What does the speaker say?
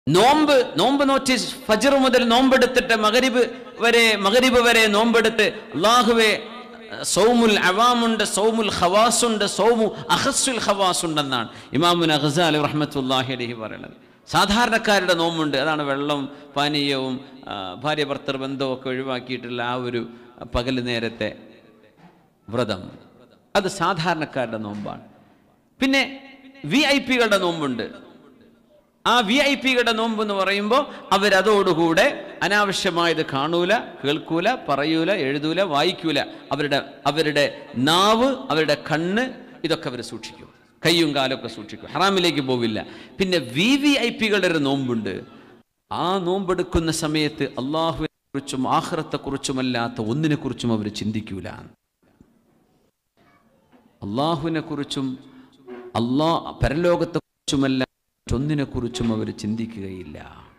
നോമ്പ് നോമ്പ് നോറ്റ് ഫജർ മുതൽ നോമ്പെടുത്തിട്ട് മകരിബ് വരെ മകരിബ് വരെ നോമ്പെടുത്ത് അള്ളാഹുവെ സൗമുൽ അവാമുണ്ട് സൗമുൽ ഖവാസ് ഉണ്ട് സൗമു അഹസുൽ ഖവാസ് ഉണ്ടെന്നാണ് ഇമാമുൻ അഹസാലി റഹ്മത്തുല്ലാഹി അലഹി പറയുന്നത് സാധാരണക്കാരുടെ നോമ്പുണ്ട് അതാണ് വെള്ളം പാനീയവും ആ, ഭാര്യ ഭർത്തൃ ബന്ധവും ഒക്കെ ഒഴിവാക്കിയിട്ടുള്ള ആ ഒരു പകൽ നേരത്തെ വ്രതം അത് സാധാരണക്കാരുടെ നോമ്പാണ് പിന്നെ വി ഐ പികളുടെ നോമ്പുണ്ട് ആ വി ഐ പികളുടെ നോമ്പ് എന്ന് പറയുമ്പോൾ അവരതോടുകൂടെ അനാവശ്യമായത് കാണൂല കേൾക്കൂല പറയൂല എഴുതൂല വായിക്കൂല അവരുടെ അവരുടെ നാവ് അവരുടെ കണ്ണ് ഇതൊക്കെ അവർ സൂക്ഷിക്കും കയ്യും കാലൊക്കെ സൂക്ഷിക്കും ഹറാമിലേക്ക് പോവില്ല പിന്നെ വി വി ഐ പികളുടെ ഒരു നോമ്പുണ്ട് ആ നോമ്പെടുക്കുന്ന സമയത്ത് അള്ളാഹുവിനെ കുറിച്ചും ആഹ്റത്തെ കുറിച്ചുമല്ലാത്ത ഒന്നിനെ കുറിച്ചും അവർ ചിന്തിക്കൂല അള്ളാഹുവിനെ കുറിച്ചും അള്ളാ പരലോകത്തെ കുറിച്ചുമല്ല മറ്റൊന്നിനെ കുറിച്ചും അവർ ചിന്തിക്കുകയില്ല